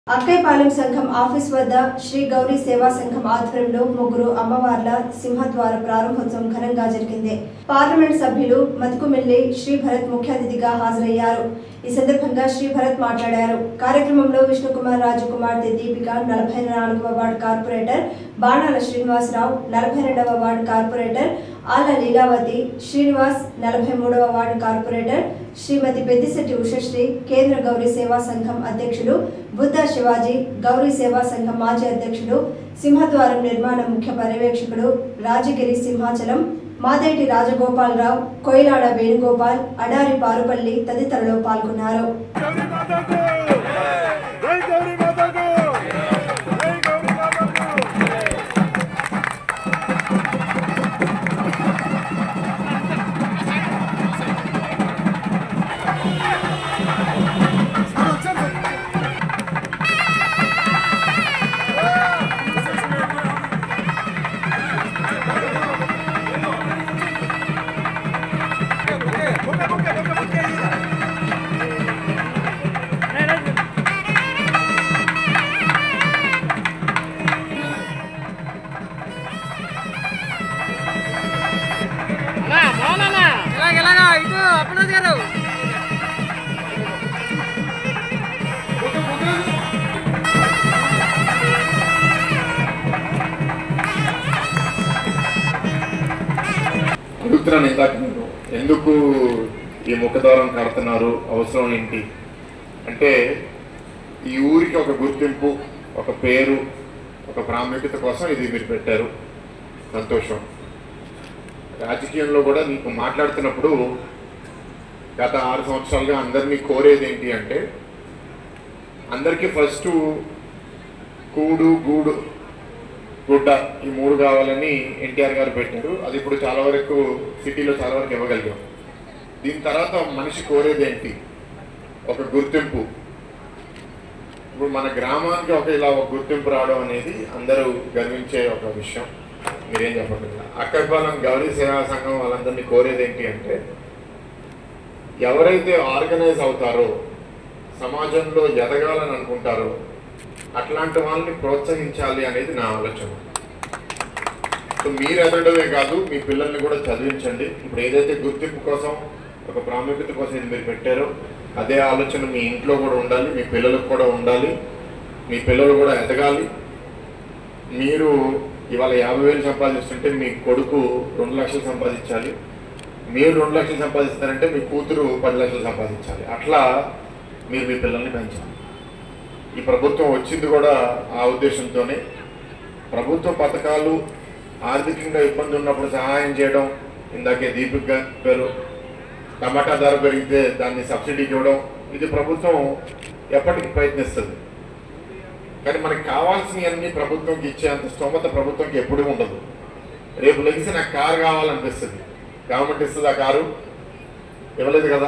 అక్కైపాలెం సంఘం ఆఫీస్ వద్ద శ్రీ గౌరీ సేవా సంఘం ఆధ్వర్యంలో ముగ్గురు అమ్మవార్ల సింహద్వార ప్రారంభోత్సవం ఘనంగా జరిగింది పార్లమెంట్ సభ్యులు మతుకుమిల్లి శ్రీ భరత్ ముఖ్య అతిథిగా హాజరయ్యారు ఈ సందర్భంగా శ్రీ భరత్ మాట్లాడారు కార్యక్రమంలో విష్ణుకుమార్ రాజు కుమార్తె దీపిక నలభై నాలుగవ వార్డు కార్పొరేటర్ బాణాల శ్రీనివాసరావు నలభై రెండవ వార్డు కార్పొరేటర్ ఆల లీలావతి శ్రీనివాస్ నలభై మూడవ వార్డు కార్పొరేటర్ శ్రీమతి పెద్దిశెట్టి ఉషశ్రీ కేంద్ర గౌరీ సేవా సంఘం అధ్యక్షులు బుద్ధ శివాజీ గౌరీ సేవా సంఘం మాజీ అధ్యక్షుడు సింహద్వారం నిర్మాణ ముఖ్య పర్యవేక్షకుడు రాజగిరి సింహాచలం మాదేటి రాజగోపాలరావు కొయిలాడ వేణుగోపాల్ అడారి పారుపల్లి తదితరులు పాల్గొన్నారు గౌరీ మాతాకు జై గౌరీ మాతాకు జై గౌరీ మాతాకు ఇలాగ ఇలాగా ఇటు అప్పనోజ్ గారు అడుగుతున్నాను ఇందాక నేను ఎందుకు ఈ ముఖద్వారం కడుతున్నారు అవసరం ఏంటి అంటే ఈ ఊరికి ఒక గుర్తింపు ఒక పేరు ఒక ప్రాముఖ్యత కోసం ఇది మీరు పెట్టారు సంతోషం రాజకీయంలో కూడా మీకు మాట్లాడుతున్నప్పుడు గత ఆరు సంవత్సరాలుగా అందరినీ కోరేది ఏంటి అంటే అందరికీ ఫస్ట్ కూడు గూడు గుడ్డ ఈ మూడు కావాలని ఎన్టీఆర్ గారు పెట్టారు అది ఇప్పుడు చాలా వరకు సిటీలో చాలా వరకు ఇవ్వగలిగాం దీని తర్వాత మనిషి కోరేది ఏంటి ఒక గుర్తింపు ఇప్పుడు మన గ్రామానికి ఒక ఇలా ఒక గుర్తింపు రావడం అనేది అందరూ గర్వించే ఒక విషయం మీరేం చెప్పండి అక్కడిపాలెం గౌరీ సేవా సంఘం వాళ్ళందరినీ కోరేది ఏంటి అంటే ఎవరైతే ఆర్గనైజ్ అవుతారో సమాజంలో ఎదగాలని అనుకుంటారో అట్లాంటి వాళ్ళని ప్రోత్సహించాలి అనేది నా ఆలోచన సో మీరు ఎదగడమే కాదు మీ పిల్లల్ని కూడా చదివించండి ఇప్పుడు ఏదైతే గుర్తింపు కోసం ఒక ప్రాముఖ్యత కోసం ఇది మీరు పెట్టారో అదే ఆలోచన మీ ఇంట్లో కూడా ఉండాలి మీ పిల్లలకు కూడా ఉండాలి మీ పిల్లలు కూడా ఎదగాలి మీరు ఇవాళ యాభై వేలు సంపాదిస్తుంటే మీ కొడుకు రెండు లక్షలు సంపాదించాలి మీరు రెండు లక్షలు సంపాదిస్తారంటే మీ కూతురు పది లక్షలు సంపాదించాలి అట్లా మీరు మీ పిల్లల్ని పెంచాలి ఈ ప్రభుత్వం వచ్చింది కూడా ఆ ఉద్దేశంతోనే ప్రభుత్వ పథకాలు ఆర్థికంగా ఇబ్బంది ఉన్నప్పుడు సహాయం చేయడం ఇందాకే దీపిక్ గారు చెప్పారు టమాటా ధర పెరిగితే దాన్ని సబ్సిడీకి ఇవ్వడం ఇది ప్రభుత్వం ఎప్పటికి ప్రయత్నిస్తుంది కానీ మనకి కావాల్సినవన్నీ ప్రభుత్వంకి ఇచ్చేంత స్తోమత ప్రభుత్వంకి ఎప్పుడూ ఉండదు రేపు లెగిసి నాకు కారు కావాలనిపిస్తుంది గవర్నమెంట్ ఇస్తుంది ఆ కారు ఇవ్వలేదు కదా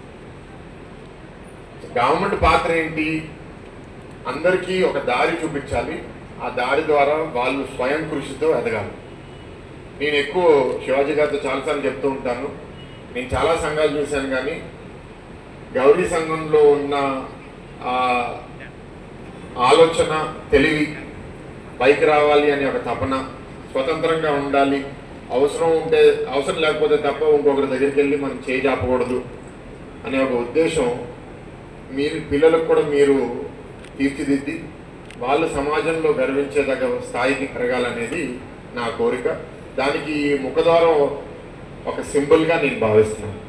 గవర్నమెంట్ పాత్ర ఏంటి అందరికీ ఒక దారి చూపించాలి ఆ దారి ద్వారా వాళ్ళు స్వయం కృషితో ఎదగాలి నేను ఎక్కువ శివాజీ గారితో చాలాసార్లు చెప్తూ ఉంటాను నేను చాలా సంఘాలు చూశాను కానీ గౌరీ సంఘంలో ఉన్న ఆ ఆలోచన తెలివి పైకి రావాలి అనే ఒక తపన స్వతంత్రంగా ఉండాలి అవసరం ఉంటే అవసరం లేకపోతే తప్ప ఇంకొకరి దగ్గరికి వెళ్ళి మనం చేయి చాపకూడదు అనే ఒక ఉద్దేశం మీరు పిల్లలకు కూడా మీరు తీర్చిదిద్ది వాళ్ళు సమాజంలో గర్వించేదగ్గ స్థాయికి పెరగాలనేది నా కోరిక దానికి ఈ ముఖద్వారం ఒక సింబల్గా నేను భావిస్తున్నాను